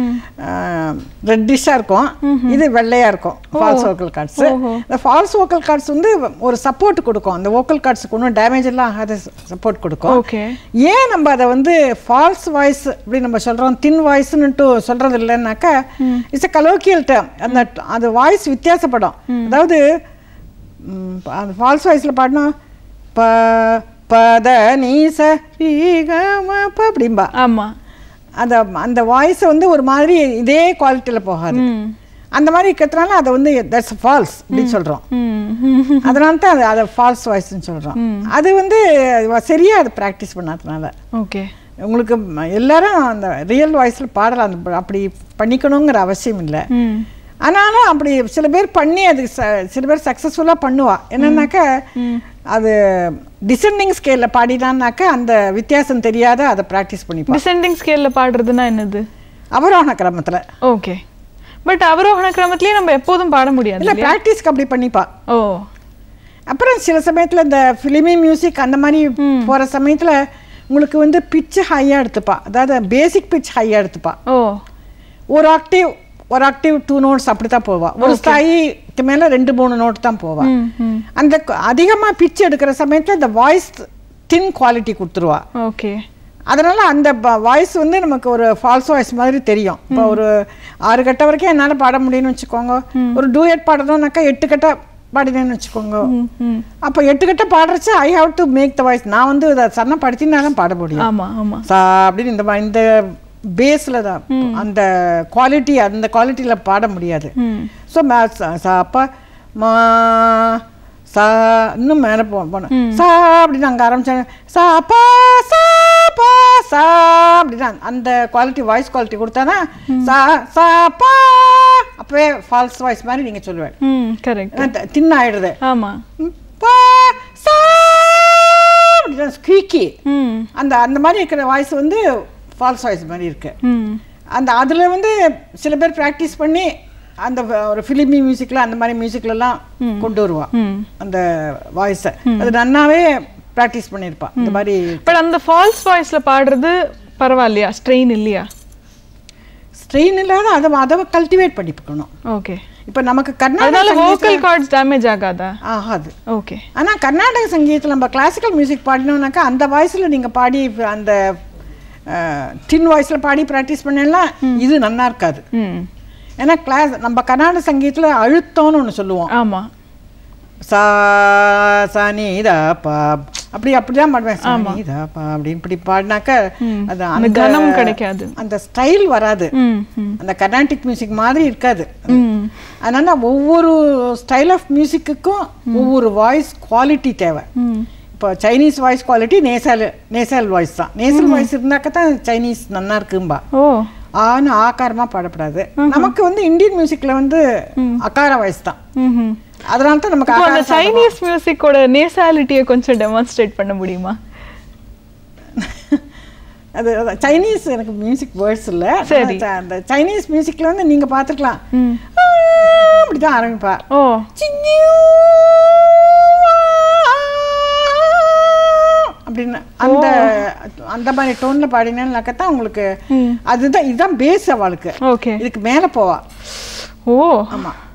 ரெட்டிஷாக இருக்கும் இது வெள்ளையா இருக்கும் ஃபால்ஸ் வோக்கல் கார்ட்ஸ் இந்த ஃபால்ஸ் வோக்கல் கார்ட்ஸ் வந்து ஒரு சப்போர்ட் கொடுக்கும் அந்த வோக்கல் கார்ட்ஸுக்கு ஒன்றும் டேமேஜ் எல்லாம் ஆகாத சப்போர்ட் கொடுக்கும் ஓகே ஏன் நம்ம அதை வந்து ஃபால்ஸ் வாய்ஸ் அப்படி நம்ம சொல்றோம் தின் வாய்ஸ்னுட்டு சொல்றது இல்லைன்னாக்கா இட்ஸ் அ கலோக்கியல் டேர்ம் அந்த அந்த வாய்ஸ் வித்தியாசப்படும் அதாவது ம், அந்த ஃபால்ஸ் வாய்ஸ்ல பாடினா ப பத நீச ரீகம ப அப்படிம்பா ஆமா அந்த அந்த வாய்ஸை வந்து ஒரு மாதிரி இதே குவாலிட்டியில் போகாது ம் அந்த மாதிரி இருக்கிறதுனால அதை வந்து தட்ஸ் ஃபால்ஸ் அப்படின்னு சொல்றோம் ம் அதனால தான் அது அதை ஃபால்ஸ் வாய்ஸ்ன்னு சொல்றோம் அது வந்து சரியா அதை ப்ராக்டிஸ் பண்ணாதனால ஓகே உங்களுக்கு ம- எல்லாரும் அந்த ரியல் வாய்ஸில் பாடலாம் அந்த அப்படி பண்ணிக்கணுங்கிற அவசியம் இல்லை ம் ஆனாலும் அப்படி சில பேர் பண்ணி அது ச- சில பேர் சக்ஸஸ்ஃபுல்லாக பண்ணுவா என்னன்னாக்கா அது டிசெண்டிங் ஸ்கேலில் பாடினான்னாக்கா அந்த வித்தியாசம் தெரியாத அதை ப்ராக்டிஸ் பண்ணிப்பா டிசெண்டிங் ஸ்கேல்ல பாடுறதுன்னா என்னது அவரோகண கிரமத்தில் ஓகே பட் அவரோகண கிரமத்திலேயே நம்ம எப்போதும் பாட முடியாது இல்லை இல்லையா? ப்ராக்டிஸ்க்கு அப்படி பண்ணிப்பா ஓ அப்புறம் சில சமயத்தில் இந்த ஃபிலிமி மியூசிக் அந்த மாதிரி போகிற சமயத்தில் உங்களுக்கு வந்து பிச்சு ஹையாக எடுத்துப்பா அதாவது பேசிக் பிச் ஹையாக எடுத்துப்பா ஓ ஒரு ஆக்டிவ் ஒரு ஆக்டிவ் டூ நோட்ஸ் அப்படி தான் போவா ஒரு ஸ்தாயிக்கு மேலே ரெண்டு மூணு நோட் தான் போவா ம் ம் அந்த அதிகமாக பிச் எடுக்கிற சமயத்தில் இந்த வாய்ஸ் தின் குவாலிட்டி கொடுத்துருவா ஓகே அதனால அந்த வாய்ஸ் வந்து நமக்கு ஒரு ஃபால்ஸ் வாய்ஸ் மாதிரி தெரியும் இப்போ ஒரு ஆறு கட்ட வரைக்கும் என்னால் பாட முடியும்னு வச்சுக்கோங்க ஒரு டூயட் பாடணும்னாக்கா எட்டு கட்ட பாடினேன்னு வச்சுக்கோங்க ம் ம் அப்போ எட்டு கட்ட பாடுறச்சு I have to make the voice நான் வந்து அதை சன்னப்படுத்தினா தான் பாட முடியும் ஆமா ஆமா சா அப்படின்னு இந்த மா- இந்த பேஸில் தான் அந்த குவாலிட்டி அந்த குவாலிட்டியில் பாட முடியாது ம் ஸோ சா அப்பா மா சா இன்னும் மேலே போ போனேன் சா அப்படின்னு அங்கே ஆரம்பிச்சாங்க சா பா சா பா சா அப்படின்னா அந்த குவாலிட்டி வாய்ஸ் குவாலிட்டி கொடுத்தானா சா சா பா அப்பவே ஃபால்ஸ் வாய்ஸ் மாதிரி நீங்கள் சொல்லுவேன் ம் கரெக்ட் தின்ன ஆயிடுது ஆமா ம், பா சா அப்படின்னா ஸ்குவீக்கி ம் அந்த அந்த மாதிரி இருக்கிற வாய்ஸ் வந்து ஃபால்ஸ் வாய்ஸ் மாதிரி இருக்கு ம் அந்த அதில் வந்து சில பேர் ப்ராக்டிஸ் பண்ணி அந்த வ- ஒரு ஃபிலிமி மியூசிக்கில் அந்த மாதிரி மியூசிக்லலாம் கொண்டு வருவா ம் அந்த வாய்ஸை அது நன்னாவே ப்ராக்டிஸ் பண்ணியிருப்பா இந்த மாதிரி பட் அந்த ஃபால்ஸ் வாய்ஸ்ல பாடுறது பரவாயில்லையா ஸ்ட்ரெயின் இல்லையா ஸ்ட்ரெயின் இல்லாத அதை அதை கல்டிவேட் பண்ணிக்கணும் ஓகே இப்போ நமக்கு அதனால கர்நாடக வோக்கல் கார்ட்ஸ் டேமேஜ் ஆகாதா ஆகாது ஓகே ஆனால் கர்நாடக சங்கீதத்தில் நம்ம கிளாசிக்கல் மியூசிக் பாடினோம்னாக்கா அந்த வாய்ஸில் நீங்கள் பாடி அந்த டின் வாய்ஸில் பாடி ப்ராக்டிஸ் பண்ணலாம் இது நல்லா இருக்காது ம் ஏன்னா கிளாஸ் நம்ம கர்நாடக சங்கீதத்தில் அழுத்தம்னு ஒன்று சொல்லுவோம் ஆமா சா சனி தா பா அப்படி அப்படிதான் பாடுவேன் சனி தா பா அப்படி இப்படி பாடினாக்க அது அந்த கனம் கிடைக்காது அந்த ஸ்டைல் வராது ம் ம் அந்த கர்நாடிக் மியூசிக் மாதிரி இருக்காது ம் அதனால ஒவ்வொரு ஸ்டைல் ஆஃப் மியூசிக்குக்கும் ஒவ்வொரு வாய்ஸ் குவாலிட்டி தேவை ம் இப்போ Chinese voice quality nasal nasal voice தான் நேசல் வாய்ஸ் இருந்தாக்க தான் சைனீஸ் நல்லா இருக்கும்பா ஓ ஆன்னு ஆகாரமா பாடப்படாது நமக்கு வந்து இந்தியன் மியூசிக்ல வந்து அகார வாய்ஸ் தான் ம் அதனால தான் நமக்கு இப்போ அந்த அகார சைனீஸ் மியூசிக்கோட நேசாலிட்டியை கொஞ்சம் டெமான்ஸ்ட்ரேட் பண்ண முடியுமா அது அது சைனீஸ் எனக்கு மியூசிக் வேர்ட்ஸ் இல்ல சரி. ஆனா, அந்த சைனீஸ் மியூசிக்ல வந்து நீங்க பார்த்துக்கலாம் ம் அப்படிதான் ஆரம்பிப்பா ஓ அப்படின்னு அந்த அந்த மாதிரி டோன்ல பாடினாக்கத்தான் உங்களுக்கு அதுதான் இதுதான் பேஸ் அவளுக்கு ஓகே இதுக்கு மேல போவா ஓ ஆமா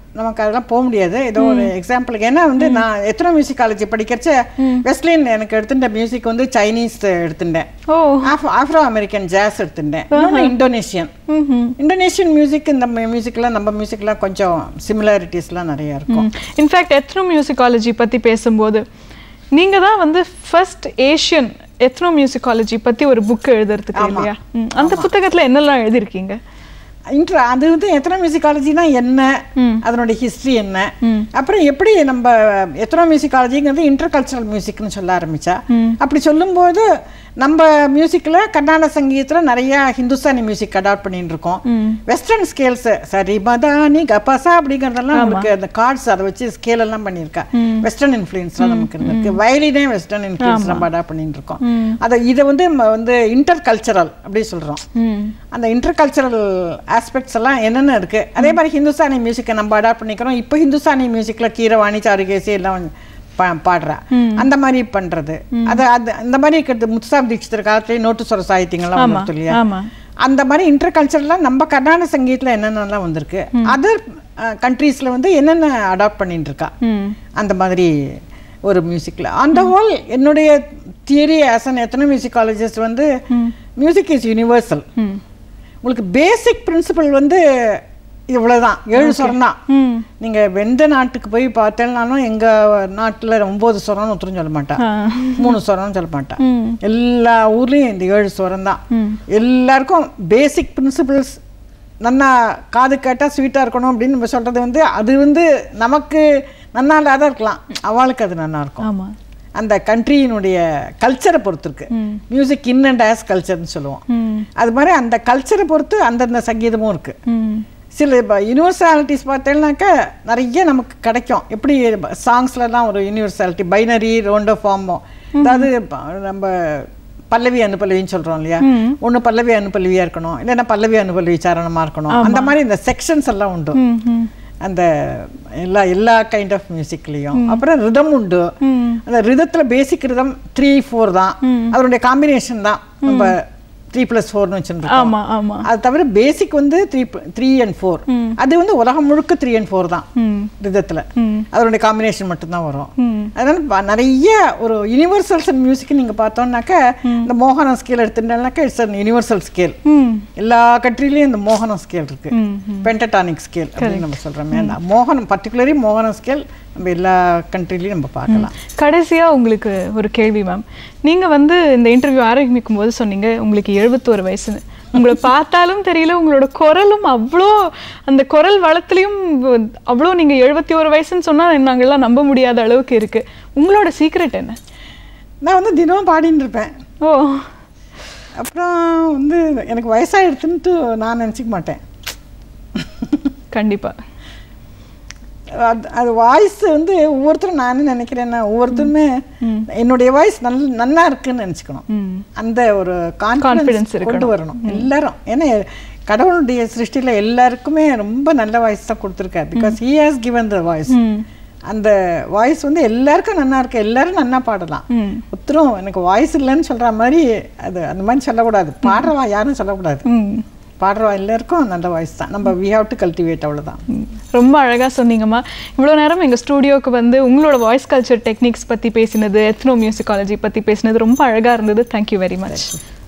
நமக்கு அதெல்லாம் போக முடியாது ஏதோ ஒரு எக்ஸாம்பிளுக்கு ஏன்னா வந்து நான் எத்தனை மியூசிக் காலேஜ் படிக்கிறச்ச வெஸ்ட்லின் எனக்கு எடுத்துட்ட மியூசிக் வந்து சைனீஸ் எடுத்துட்டேன் ஓ ஆஃப்ரோ அமெரிக்கன் ஜாஸ் எடுத்துட்டேன் இன்னொன்று இந்தோனேஷியன் ம்ஹும். இந்தோனேஷியன் மியூசிக் இந்த மியூசிக்லாம் நம்ம மியூசிக்லாம் கொஞ்சம் சிமிலாரிட்டிஸ்லாம் நிறைய இருக்கும் இன்ஃபேக்ட் எத்னோ மியூசிகாலஜி பத்தி பேசும்போது நீங்க தான் வந்து ஃபர்ஸ்ட் ஏஷியன் எத்னோ மியூசிகாலஜி பத்தி ஒரு புக் எழுதுறதுக்கு இல்லையா ம். அந்த புத்தகத்துல என்னெல்லாம் எழுதிருக்கீங்க இன்ட்ர அது வந்து எத்தனை மியூசிக்காலஜினா என்ன அதனுடைய ஹிஸ்ட்ரி என்ன அப்புறம் எப்படி நம்ம எத்தனை மியூசிக்காலஜிங்கிறது இன்டர் கல்ச்சரல் மியூசிக்னு சொல்ல ஆரம்பிச்சா அப்படி சொல்லும்போது நம்ம மியூசிக்கில் கர்நாடக சங்கீதத்தில் நிறைய ஹிந்துஸ்தானி மியூசிக் அடாப்ட் பண்ணிட்டு இருக்கோம் வெஸ்டர்ன் ஸ்கேல்ஸ் சரி மதானி கபாசா அப்படிங்கிறதெல்லாம் நமக்கு அந்த கார்ட்ஸ் அதை வச்சு ஸ்கேல் எல்லாம் பண்ணியிருக்கா வெஸ்டர்ன் இன்ஃப்ளூயன்ஸ்லாம் நமக்கு இருந்திருக்கு வயலினே வெஸ்டர்ன் இன்ஃப்ளூயன்ஸ் நம்ம அடாப்ட் பண்ணிட்டு இருக்கோம் அதை இதை வந்து நம்ம வந்து இன்டர் கல்ச்சரல் அப்படி சொல்கிறோம் ம் அந்த இன்டர் கல்ச்சரல் ஆஸ்பெக்ட்ஸ் எல்லாம் என்னென்ன இருக்கு அதே மாதிரி ஹிந்துஸ்தானி மியூசிக்கை நம்ம அடாப்ட் பண்ணிக்கிறோம் இப்போ ஹிந்துஸ்தானி மியூசிக்ல கீரவாணி சாருகேசி எல்லாம் பா- பாடுறா அந்த மாதிரி பண்றது அது அது அந்த மாதிரி இருக்கிறது முத்துசாமி தீட்சிதர் காலத்துலேயே நோட்டு சொர சாகித்யங்கள்லாம் ஆமா வந்துருக்கு இல்லையா ஆமா அந்த மாதிரி இன்டர் கல்ச்சர்லாம் நம்ம கர்நாடக சங்கீதத்தில் என்னென்னலாம் வந்திருக்கு அதர் கண்ட்ரீஸில் வந்து என்னென்ன அடாப்ட் பண்ணிட்டு இருக்கா ம் அந்த மாதிரி ஒரு மியூசிக்கில் அந்த ஹோல் என்னுடைய தியரி ஆஸ் அன் எத்தனை மியூசிக்காலஜிஸ்ட் வந்து மியூசிக் இஸ் யூனிவர்சல் ம் உங்களுக்கு பேசிக் பிரின்சிபல் வந்து இவ்வளவுதான் ஏழு சொரம் தான் ம் நீங்க எந்த நாட்டுக்கு போய் பார்த்தேன்னாலும் எங்க நாட்டுல ஒன்பது சொரம்னு ஒருத்தரும் சொல்ல மாட்டா ஆ. மூணு சொரம்னு சொல்ல மாட்டா ம் எல்லா ஊர்லயும் இந்த ஏழு சொரம் தான் ம் எல்லாருக்கும் பேசிக் பிரின்சிபல்ஸ் நன்னா காது கேட்டா ஸ்வீட்டா இருக்கணும் அப்படின்னு நம்ம சொல்றது வந்து அது வந்து நமக்கு நன்னா இல்லாத இருக்கலாம் அவளுக்கு அது நன்னா இருக்கும் ஆமா அந்த கண்ட்ரியினுடைய கல்ச்சரை பொறுத்து இருக்கு மியூசிக் இன் அண்ட் ஆஸ் கல்ச்சர்னு சொல்லுவோம் ம் அது மாதிரி அந்த கல்ச்சரை பொறுத்து அந்தந்த சங்கீதமும் இருக்கு ம் சில இப்போ யூனிவர்சாலிட்டிஸ் பார்த்தேன்னாக்கா நிறைய நமக்கு கிடைக்கும் எப்படி சாங்ஸ்லலாம் ஒரு யூனிவர்சாலிட்டி பைனரி ரோண்டோ ஃபார்மோ அதாவது ப- நம்ம பல்லவி அனுபல்லவின்னு சொல்றோம் இல்லையா ஒண்ணு பல்லவி அனுபல்லவியா இருக்கணும் இல்லைன்னா பல்லவி அனுபல்லவி சாரணமா இருக்கணும் அந்த மாதிரி இந்த செக்ஷன்ஸ் எல்லாம் உண்டு ம் ம் அந்த எல்லா எல்லா கைண்ட் ஆஃப் மியூசிக்லேயும் அப்புறம் ரிதம் உண்டு அந்த ரிதத்தில் பேசிக் ரிதம் த்ரீ ஃபோர் தான் அதனுடைய காம்பினேஷன் தான் நம்ம த்ரீ ப்ளஸ் ஃபோர்னு வச்சுருக்கோம் ஆமா ஆமா அது தவிர பேசிக் வந்து த்ரீ த்ரீ அண்ட் ஃபோர் அது வந்து உலகம் முழுக்க த்ரீ அண்ட் ஃபோர் தான் ம் ரிதத்தில் ம் அதனுடைய காம்பினேஷன் மட்டும்தான் வரும் ம் அதனால ப- நிறைய ஒரு யூனிவர்சல்ஸ் மியூசிக் நீங்க பார்த்தோம்னாக்க இந்த மோகனம் ஸ்கேல் எடுத்துட்டோம்னாக்கா இட்ஸ் அன் யூனிவர்சல் ஸ்கேல் ம் எல்லா கண்ட்ரிலையும் இந்த மோகனம் ஸ்கேல் இருக்கு ம் பென்டடானிக் ஸ்கேல் அப்படின்னு நம்ம சொல்றோமே அந்த மோகனம் பர்டிகுலரி மோகனம் ஸ்கேல் நம்ம எல்லா கண்ட்ரிலையும் நம்ம பார்க்கலாம் கடைசியா உங்களுக்கு ஒரு கேள்வி மேம் நீங்க வந்து இந்த இன்டர்வியூ ஆரம்பிக்கும் போது சொன்னீங்க உங்களுக்கு எழுபத்தோரு வயசுன்னு உங்களை பார்த்தாலும் தெரியல உங்களோட குரலும் அவ்வளோ அந்த குரல் வளத்துலையும் அவ்வளோ நீங்க எழுபத்தி ஒரு வயசுன்னு சொன்னா நாங்கெல்லாம் நம்ப முடியாத அளவுக்கு இருக்கு உங்களோட சீக்ரெட் என்ன நான் வந்து தினமும் பாடின்னு இருப்பேன் ஓ அப்புறம் வந்து எனக்கு வயசாகிடுதுன்ட்டு நான் நினச்சிக்க மாட்டேன் கண்டிப்பா அது அது வாய்ஸ் வந்து ஒவ்வொருத்தரும் நான் என்ன நினைக்கிறேன்னா ஒவ்வொருத்தருமே என்னுடைய வாய்ஸ் நல்ல நல்லா இருக்குன்னு நினச்சிக்கணும் ம் அந்த ஒரு Confidence கான்ஃபிடன்ஸ் இருக்கணும். கொண்டு வரணும் எல்லாரும் ஏன்னா கடவுளுடைய சிருஷ்டியில எல்லாருக்குமே ரொம்ப நல்ல வாய்ஸ் தான் கொடுத்துருக்காரு because he has given the voice ம் அந்த வாய்ஸ் வந்து எல்லாருக்கும் நல்லா இருக்கு எல்லாரும் நல்லா பாடலாம் ம் ஒருத்தரும் எனக்கு வாய்ஸ் இல்லைன்னு சொல்ற மாதிரி அது அந்த மாதிரி சொல்லக்கூடாது பாடுறவா யாரும் சொல்லக்கூடாது ம் பாடுறவா எல்லாருக்கும் நல்ல வாய்ஸ் தான் நம்ம வி ஹாவ் டு கல்டிவேட் அவ்வளவுதான் ம். ரொம்ப அழகா சொன்னீங்கம்மா இவ்வளோ நேரம் எங்க ஸ்டூடியோக்கு வந்து உங்களோட வாய்ஸ் கல்ச்சர் டெக்னிக்ஸ் பத்தி பேசினது எத்னோ மியூசிகாலஜி பத்தி பேசினது ரொம்ப அழகா இருந்தது தேங்க்யூ வெரி மச்